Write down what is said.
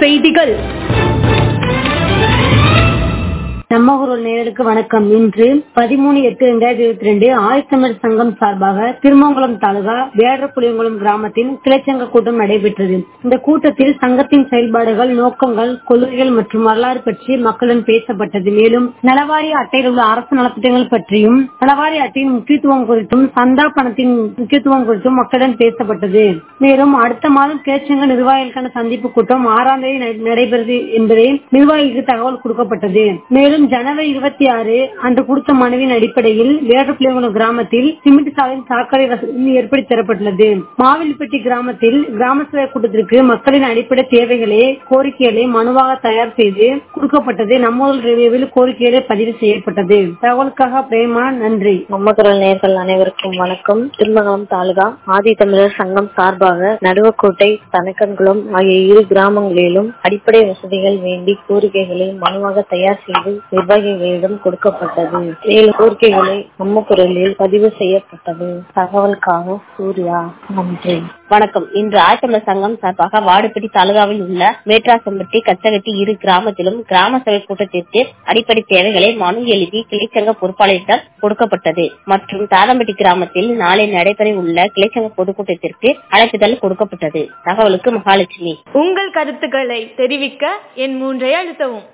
செய்திகள் நம்ம ஊர் நேயர்களுக்கு வணக்கம் இன்று பதிமூணு எட்டு இரண்டாயிரத்தி இருபத்தி ரெண்டு ஆயுத்தமிழ் சங்கம் சார்பாக திருமங்கலம் தாலுகா வேடப்புளியங்குளம் கிராமத்தில் கிளைச்சங்க கூட்டம் நடைபெற்றது இந்த கூட்டத்தில் சங்கத்தின் செயல்பாடுகள் நோக்கங்கள் கொள்கைகள் மற்றும் வரலாறு பற்றி மக்களுடன் பேசப்பட்டது மேலும் நலவாரிய அட்டையில் உள்ள அரசு நலத்திட்டங்கள் பற்றியும் நலவாரிய அட்டையின் முக்கியத்துவம் குறித்தும் சந்தா பணத்தின் முக்கியத்துவம் குறித்தும் மக்களுடன் பேசப்பட்டது மேலும் அடுத்த மாதம் கிளைச்சங்க நிர்வாகிகளுக்கான சந்திப்பு கூட்டம் ஆறாம் தேதி நட- நடைபெறுது என்பதை நிர்வாகிகளுக்கு தகவல் கொடுக்கப்பட்டது மேலும் ஜனவரி இருபத்தி ஆறு அன்று கொடுத்த மனுவின் அடிப்படையில் வேடப்பிள்ளைங்குளம் கிராமத்தில் சிமெண்ட் சாலையின் சாக்கடை வசதி ஏற்படுத்தி தரப்பட்டுள்ளது மாவில்பட்டி கிராமத்தில் கிராம சபை கூட்டத்திற்கு மக்களின் அடிப்படை தேவைகளை கோரிக்கைகளை மனுவாக தயார் செய்து கொடுக்கப்பட்டது நம்ம ரேடியோவில் கோரிக்கைகளை பதிவு செய்யப்பட்டது தகவலுக்காக பிரேமா நன்றி மம்மகுரல் நேர்கள் அனைவருக்கும் வணக்கம் திருமங்கலம் தாலுகா ஆதி தமிழர் சங்கம் சார்பாக நடுவக்கோட்டை தனக்கன்குளம் ஆகிய இரு கிராமங்களிலும் அடிப்படை வசதிகள் வேண்டி கோரிக்கைகளை மனுவாக தயார் செய்து நிர்வாகிகளிடம் கொடுக்கப்பட்டது மேலும் கோரிக்கைகளை மம்மகுரலில் பதிவு செய்யப்பட்டது தகவலுக்காக சூர்யா நன்றி வணக்கம் இன்று ஆயத்தமிழர் சங்கம் சார்பாக வாடுப்பட்டி தாலுகாவில் உள்ள மேட்ராசம்பட்டி கச்சகட்டி இரு கிராமத்திலும் கிராம சபை கூட்டத்திற்கு அடிப்படை தேவைகளை மனு எழுதி கிளைச்சங்க பொறுப்பாளரிடம் கொடுக்கப்பட்டது மற்றும் தாதம்பட்டி கிராமத்தில் நாளை நடைபெற உள்ள கிளைச்சங்க பொதுக்கூட்டத்திற்கு அழைப்புதல் கொடுக்கப்பட்டது தகவலுக்கு மகாலட்சுமி உங்கள் கருத்துக்களை தெரிவிக்க என் மூன்றை அழுத்தவும்